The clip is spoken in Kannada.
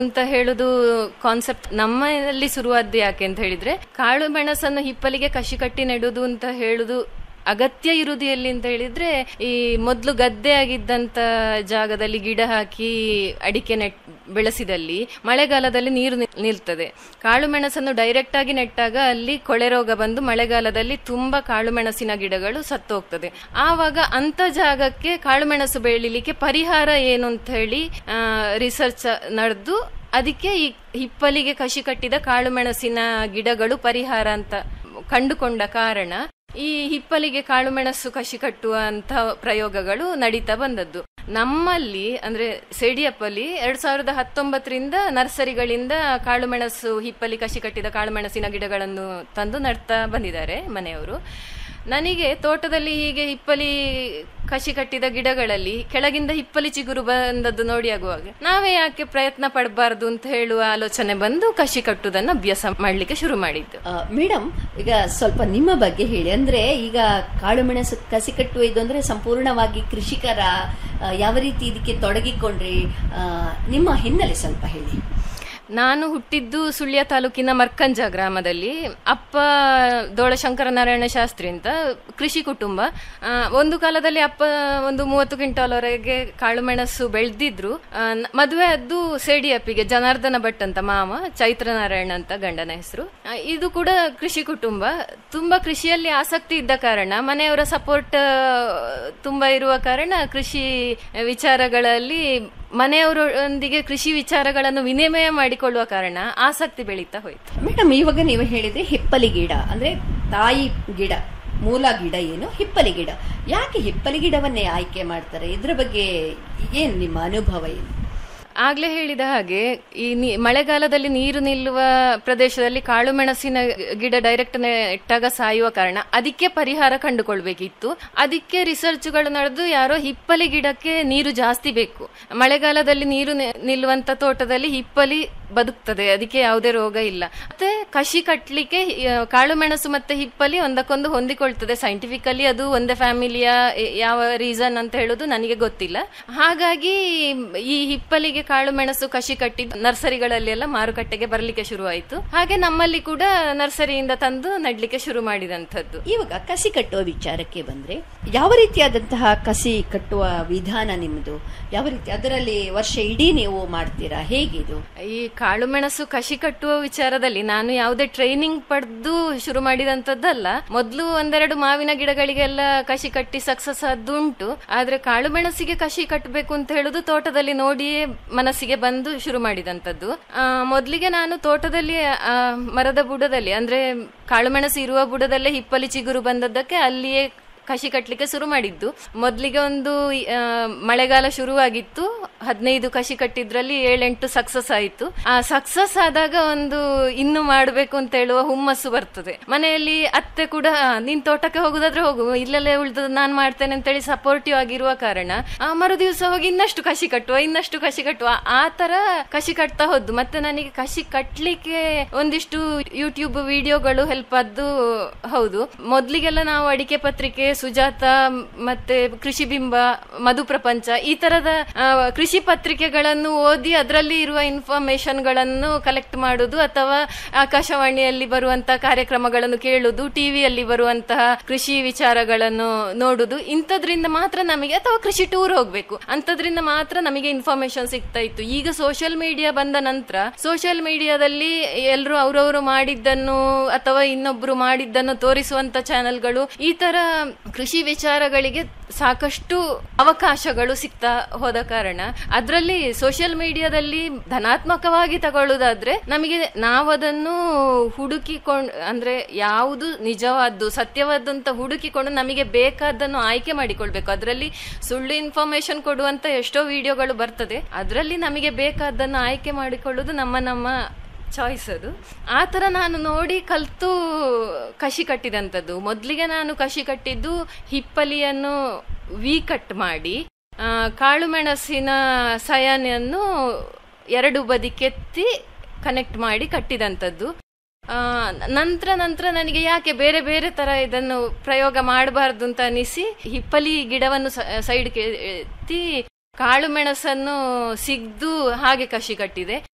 ಅಂತ ಹೇಳುದು ಕಾನ್ಸೆಪ್ಟ್ ನಮ್ಮಲ್ಲಿ ಶುರುವಾದ್ದು ಯಾಕೆ ಅಂತ ಹೇಳಿದ್ರೆ ಕಾಳು ಮೆಣಸನ್ನು ಹಿಪ್ಪಲಿಗೆ ಕಸಿ ಕಟ್ಟಿ ನೆಡುದು ಅಂತ ಹೇಳುದು ಅಗತ್ಯ ಇರುವುದು ಎಲ್ಲಿ ಅಂತ ಹೇಳಿದ್ರೆ ಈ ಮೊದಲು ಗದ್ದೆ ಆಗಿದ್ದಂತ ಜಾಗದಲ್ಲಿ ಗಿಡ ಹಾಕಿ ಅಡಿಕೆ ನೆಟ್ ಬೆಳೆಸಿದಲ್ಲಿ ಮಳೆಗಾಲದಲ್ಲಿ ನೀರು ನಿ- ನಿಲ್ತದೆ ಕಾಳು ಮೆಣಸನ್ನು ಡೈರೆಕ್ಟ್ ಆಗಿ ನೆಟ್ಟಾಗ ಅಲ್ಲಿ ಕೊಳೆ ರೋಗ ಬಂದು ಮಳೆಗಾಲದಲ್ಲಿ ತುಂಬಾ ಕಾಳು ಮೆಣಸಿನ ಗಿಡಗಳು ಸತ್ತು ಹೋಗ್ತದೆ ಆವಾಗ ಅಂತ ಜಾಗಕ್ಕೆ ಕಾಳು ಮೆಣಸು ಬೆಳಿಲಿಕ್ಕೆ ಪರಿಹಾರ ಏನು ಅಂತ ಹೇಳಿ ರಿಸರ್ಚ್ ನಡೆದು ಅದಕ್ಕೆ ಈ ಹಿಪ್ಪಲಿಗೆ ಕಸಿ ಕಟ್ಟಿದ ಕಾಳು ಮೆಣಸಿನ ಗಿಡಗಳು ಪರಿಹಾರ ಅಂತ ಕಂಡುಕೊಂಡ ಕಾರಣ ಈ ಹಿಪ್ಪಲಿಗೆ ಕಾಳುಮೆಣಸು ಕಸಿ ಕಟ್ಟುವಂತ ಪ್ರಯೋಗಗಳು ನಡೀತಾ ಬಂದದ್ದು ನಮ್ಮಲ್ಲಿ ಅಂದ್ರೆ ಸೇಡಿಯಪ್ಪಲ್ಲಿ ಎರಡ್ ಸಾವಿರದ ಹತ್ತೊಂಬತ್ತರಿಂದ ನರ್ಸರಿಗಳಿಂದ ಕಾಳುಮೆಣಸು ಹಿಪ್ಪಲಿ ಕಸಿ ಕಟ್ಟಿದ ಕಾಳುಮೆಣಸಿನ ಗಿಡಗಳನ್ನು ತಂದು ನಡ್ತಾ ಬಂದಿದ್ದಾರೆ ಮನೆಯವರು ನನಗೆ ತೋಟದಲ್ಲಿ ಹೀಗೆ ಹಿಪ್ಪಲಿ ಕಸಿ ಕಟ್ಟಿದ ಗಿಡಗಳಲ್ಲಿ ಕೆಳಗಿಂದ ಹಿಪ್ಪಲಿ ಚಿಗುರು ಬಂದದ್ದು ನೋಡಿ ಆಗುವಾಗ ನಾವೇ ಯಾಕೆ ಪ್ರಯತ್ನ ಪಡಬಾರ್ದು ಅಂತ ಹೇಳುವ ಆಲೋಚನೆ ಬಂದು ಕಸಿ ಕಟ್ಟುವುದನ್ನು ಅಭ್ಯಾಸ ಮಾಡಲಿಕ್ಕೆ ಶುರು ಮಾಡಿದ್ದು ಮೇಡಮ್ ಈಗ ಸ್ವಲ್ಪ ನಿಮ್ಮ ಬಗ್ಗೆ ಹೇಳಿ ಅಂದ್ರೆ ಈಗ ಕಾಳು ಮೆಣಸು ಕಸಿ ಕಟ್ಟುವ ಇದು ಅಂದ್ರೆ ಸಂಪೂರ್ಣವಾಗಿ ಕೃಷಿಕರ ಆ, ಯಾವ ರೀತಿ ಇದಕ್ಕೆ ತೊಡಗಿಕೊಂಡ್ರಿ ಆ, ನಿಮ್ಮ ಹಿನ್ನೆಲೆ ಸ್ವಲ್ಪ ಹೇಳಿ ನಾನು ಹುಟ್ಟಿದ್ದು ಸುಳ್ಯ ತಾಲೂಕಿನ ಮರ್ಕಂಜ ಗ್ರಾಮದಲ್ಲಿ ಅಪ್ಪ ದೋಳ ಶಂಕರನಾರಾಯಣ ಶಾಸ್ತ್ರಿ ಅಂತ ಕೃಷಿ ಕುಟುಂಬ ಆ, ಒಂದು ಕಾಲದಲ್ಲಿ ಅಪ್ಪ ಒಂದು ಮೂವತ್ತು ಕ್ವಿಂಟಾಲ್ವರೆಗೆ ಕಾಳುಮೆಣಸು ಬೆಳೆದಿದ್ರು ಮದುವೆ ಅದು ಸೇಡಿಯಪ್ಪಿಗೆ ಜನಾರ್ದನ ಭಟ್ ಅಂತ ಮಾವ ಚೈತ್ರನಾರಾಯಣ ಅಂತ ಗಂಡನ ಹೆಸರು ಇದು ಕೂಡ ಕೃಷಿ ಕುಟುಂಬ ತುಂಬಾ ಕೃಷಿಯಲ್ಲಿ ಆಸಕ್ತಿ ಇದ್ದ ಕಾರಣ ಮನೆಯವರ ಸಪೋರ್ಟ್ ತುಂಬಾ ಇರುವ ಕಾರಣ ಕೃಷಿ ವಿಚಾರಗಳಲ್ಲಿ ಮನೆಯವರೊಂದಿಗೆ ಕೃಷಿ ವಿಚಾರಗಳನ್ನು ವಿನಿಮಯ ಮಾಡಿಕೊಳ್ಳುವ ಕಾರಣ ಆಸಕ್ತಿ ಬೆಳೀತಾ ಹೋಯ್ತು ಮೇಡಮ್ ಇವಾಗ ನೀವು ಹೇಳಿದ್ರೆ ಹಿಪ್ಪಲಿ ಗಿಡ ಅಂದ್ರೆ ತಾಯಿ ಗಿಡ ಮೂಲ ಗಿಡ ಏನು ಹಿಪ್ಪಲಿ ಗಿಡ ಯಾಕೆ ಹಿಪ್ಪಲಿ ಗಿಡವನ್ನೇ ಆಯ್ಕೆ ಮಾಡ್ತಾರೆ ಇದ್ರ ಬಗ್ಗೆ ಏನ್ ನಿಮ್ಮ ಅನುಭವ ಏನು ಆಗ್ಲೇ ಹೇಳಿದ ಹಾಗೆ ಈ ನೀ- ಮಳೆಗಾಲದಲ್ಲಿ ನೀರು ನಿಲ್ಲುವ ಪ್ರದೇಶದಲ್ಲಿ ಕಾಳು ಮೆಣಸಿನ ಗಿಡ ಡೈರೆಕ್ಟ್ ನೆಟ್ಟಾಗ ಸಾಯುವ ಕಾರಣ ಅದಕ್ಕೆ ಪರಿಹಾರ ಕಂಡುಕೊಳ್ಬೇಕಿತ್ತು ಅದಕ್ಕೆ ರಿಸರ್ಚ್ಗಳು ನಡೆದು ಯಾರೋ ಹಿಪ್ಪಲಿ ಗಿಡಕ್ಕೆ ನೀರು ಜಾಸ್ತಿ ಬೇಕು ಮಳೆಗಾಲದಲ್ಲಿ ನೀರು ನಿ- ನಿಲ್ಲುವಂತ ತೋಟದಲ್ಲಿ ಹಿಪ್ಪಲಿ ಬದುಕ್ತದೆ ಅದಕ್ಕೆ ಯಾವುದೇ ರೋಗ ಇಲ್ಲ ಮತ್ತೆ ಕಸಿ ಕಟ್ಲಿಕ್ಕೆ ಆ, ಕಾಳು ಮೆಣಸು ಮತ್ತೆ ಹಿಪ್ಪಲಿ ಒಂದಕ್ಕೊಂದು ಹೊಂದಿಕೊಳ್ತದೆ ಸೈಂಟಿಫಿಕಲಿ ಅದು ಒಂದೇ ಫ್ಯಾಮಿಲಿಯ ಯಾವ ರೀಸನ್ ಅಂತ ಹೇಳುದು ನನಗೆ ಗೊತ್ತಿಲ್ಲ ಹಾಗಾಗಿ ಈ ಹಿಪ್ಪಲಿಗೆ ಕಾಳು ಮೆಣಸು ಕಸಿ ಕಟ್ಟಿದ್ದು ನರ್ಸರಿಗಳಲ್ಲಿ ಎಲ್ಲ ಮಾರುಕಟ್ಟೆಗೆ ಬರಲಿಕ್ಕೆ ಶುರುವಾಯಿತು ಹಾಗೆ ನಮ್ಮಲ್ಲಿ ಕೂಡ ನರ್ಸರಿಯಿಂದ ತಂದು ನಡ್ಲಿಕ್ಕೆ ಶುರು ಮಾಡಿದಂಥದ್ದು ಇವಾಗ ಕಸಿ ಕಟ್ಟುವ ವಿಚಾರಕ್ಕೆ ಬಂದ್ರೆ ಯಾವ ರೀತಿಯಾದಂತಹ ಕಸಿ ಕಟ್ಟುವ ವಿಧಾನ ನಿಮ್ಮದು ಯಾವ ರೀತಿ ಅದರಲ್ಲಿ ವರ್ಷ ಇಡೀ ನೀವು ಮಾಡ್ತೀರಾ ಹೇಗಿದು ಈ ಕಾಳು ಮೆಣಸು ಕಸಿ ಕಟ್ಟುವ ವಿಚಾರದಲ್ಲಿ ನಾನು ಯಾವುದೇ ಟ್ರೈನಿಂಗ್ ಪಡೆದು ಶುರು ಮಾಡಿದಂತದ್ದಲ್ಲ ಮೊದಲು ಒಂದೆರಡು ಮಾವಿನ ಗಿಡಗಳಿಗೆಲ್ಲ ಕಸಿ ಕಟ್ಟಿ ಸಕ್ಸಸ್ ಆದುಂಟು ಆದ್ರೆ ಕಾಳು ಮೆಣಸಿಗೆ ಕಸಿ ಕಟ್ಟಬೇಕು ಅಂತ ಹೇಳುದು ತೋಟದಲ್ಲಿ ನೋಡಿಯೇ ಮನಸ್ಸಿಗೆ ಬಂದು ಶುರು ಮಾಡಿದಂತದ್ದು ಆ, ಮೊದ್ಲಿಗೆ ನಾನು ತೋಟದಲ್ಲಿ ಆ, ಮರದ ಬುಡದಲ್ಲಿ ಅಂದ್ರೆ ಕಾಳು ಮೆಣಸು ಇರುವ ಬುಡದಲ್ಲೇ ಹಿಪ್ಪಲಿ ಚಿಗುರು ಬಂದದ್ದಕ್ಕೆ ಅಲ್ಲಿಯೇ ಕಸಿ ಕಟ್ಟಲಿಕ್ಕೆ ಶುರು ಮಾಡಿದ್ದು ಮೊದಲಿಗೆ ಒಂದು ಆ, ಮಳೆಗಾಲ ಶುರುವಾಗಿತ್ತು ಹದಿನೈದು ಕಸಿ ಕಟ್ಟಿದ್ರಲ್ಲಿ ಏಳೆಂಟು ಸಕ್ಸಸ್ ಆಯಿತು ಆ ಸಕ್ಸಸ್ ಆದಾಗ ಒಂದು ಇನ್ನು ಮಾಡಬೇಕು ಅಂತ ಹೇಳುವ ಹುಮ್ಮಸ್ಸು ಬರ್ತದೆ ಮನೆಯಲ್ಲಿ ಅತ್ತೆ ಕೂಡ "ಆ, ನೀನ್ ತೋಟಕ್ಕೆ ಹೋಗುದಾದ್ರೆ ಹೋಗು ಇಲ್ಲಲ್ಲೇ ಉಳಿದ ನಾನ್ ಮಾಡ್ತೇನೆ ಅಂತೇಳಿ ಸಪೋರ್ಟಿವ್ ಆಗಿರುವ ಕಾರಣ ಆ ಮರು ದಿವಸ ಹೋಗಿ ಇನ್ನಷ್ಟು ಕಸಿ ಕಟ್ಟುವ ಇನ್ನಷ್ಟು ಕಸಿ ಕಟ್ಟುವ ಆ ತರ ಕಸಿ ಕಟ್ತಾ ಹೋದ್ದು ಮತ್ತೆ ನನಗೆ ಕಸಿ ಕಟ್ಲಿಕ್ಕೆ ಒಂದಿಷ್ಟು ಯೂಟ್ಯೂಬ್ ವಿಡಿಯೋಗಳು ಹೆಲ್ಪ್ ಆದ್ದು ಹೌದು ಮೊದ್ಲಿಗೆಲ್ಲ ನಾವು ಅಡಿಕೆ ಪತ್ರಿಕೆ ಸುಜಾತ ಮತ್ತೆ ಕೃಷಿ ಬಿಂಬ ಮಧು ಪ್ರಪಂಚ ಈ ತರದ ಆ, ಕೃಷಿ ಪತ್ರಿಕೆಗಳನ್ನು ಓದಿ ಅದರಲ್ಲಿ ಇರುವ ಇನ್ಫಾರ್ಮೇಶನ್ ಗಳನ್ನು ಕಲೆಕ್ಟ್ ಮಾಡುದು ಅಥವಾ ಆಕಾಶವಾಣಿಯಲ್ಲಿ ಬರುವಂತಹ ಕಾರ್ಯಕ್ರಮಗಳನ್ನು ಕೇಳುದು ಟಿವಿಯಲ್ಲಿ ಬರುವಂತಹ ಕೃಷಿ ವಿಚಾರಗಳನ್ನು ನೋಡುದು ಇಂಥದ್ರಿಂದ ಮಾತ್ರ ನಮಗೆ ಅಥವಾ ಕೃಷಿ ಟೂರ್ ಹೋಗ್ಬೇಕು ಅಂತದ್ರಿಂದ ಮಾತ್ರ ನಮಗೆ ಇನ್ಫಾರ್ಮೇಶನ್ ಸಿಗ್ತಾ ಇತ್ತು ಈಗ ಸೋಷಿಯಲ್ ಮೀಡಿಯಾ ಬಂದ ನಂತರ ಸೋಷಿಯಲ್ ಮೀಡಿಯಾದಲ್ಲಿ ಎಲ್ಲರೂ ಅವರವರು ಮಾಡಿದ್ದನ್ನು ಅಥವಾ ಇನ್ನೊಬ್ರು ಮಾಡಿದ್ದನ್ನು ತೋರಿಸುವಂತ ಚಾನೆಲ್ಗಳು ಈ ತರ ಕೃಷಿ ವಿಚಾರಗಳಿಗೆ ಸಾಕಷ್ಟು ಅವಕಾಶಗಳು ಸಿಗ್ತಾ ಹೋದ ಕಾರಣ ಅದರಲ್ಲಿ ಸೋಷಿಯಲ್ ಮೀಡಿಯಾದಲ್ಲಿ ಧನಾತ್ಮಕವಾಗಿ ತಗೊಳ್ಳುದಾದ್ರೆ ನಮಗೆ ನಾವದನ್ನು ಹುಡುಕಿಕೊಂಡು ಅಂದ್ರೆ ಯಾವುದು ನಿಜವಾದ್ದು ಸತ್ಯವಾದ್ದು ಅಂತ ಹುಡುಕಿಕೊಂಡು ನಮಗೆ ಬೇಕಾದ್ದನ್ನು ಆಯ್ಕೆ ಮಾಡಿಕೊಳ್ಬೇಕು ಅದರಲ್ಲಿ ಸುಳ್ಳು ಇನ್ಫಾರ್ಮೇಶನ್ ಕೊಡುವಂತ ಎಷ್ಟೋ ವಿಡಿಯೋಗಳು ಬರ್ತದೆ ಅದರಲ್ಲಿ ನಮಗೆ ಬೇಕಾದ್ದನ್ನು ಆಯ್ಕೆ ಮಾಡಿಕೊಳ್ಳುವುದು ನಮ್ಮ ನಮ್ಮ ಚಾಯ್ಸ್ ಅದು ಆ ಥರ ನಾನು ನೋಡಿ ಕಲ್ತು ಕಸಿ ಕಟ್ಟಿದಂಥದ್ದು ಮೊದಲಿಗೆ ನಾನು ಕಸಿ ಕಟ್ಟಿದ್ದು ಹಿಪ್ಪಲಿಯನ್ನು ವಿ ಕಟ್ ಮಾಡಿ ಆ, ಕಾಳು ಮೆಣಸಿನ ಸಯಾನೆಯನ್ನು ಎರಡು ಬದಿ ಕೆತ್ತಿ ಕನೆಕ್ಟ್ ಮಾಡಿ ಕಟ್ಟಿದಂಥದ್ದು ಆ, ನಂತರ ನಂತರ ನನಗೆ ಯಾಕೆ ಬೇರೆ ಬೇರೆ ತರ ಇದನ್ನು ಪ್ರಯೋಗ ಮಾಡಬಾರ್ದು ಅಂತ ಅನಿಸಿ ಹಿಪ್ಪಲಿ ಗಿಡವನ್ನು ಸೈಡ್ ಎತ್ತಿ ಕಾಳು ಮೆಣಸನ್ನು ಸಿಗ್ದು ಹಾಗೆ ಕಸಿ ಕಟ್ಟಿದೆ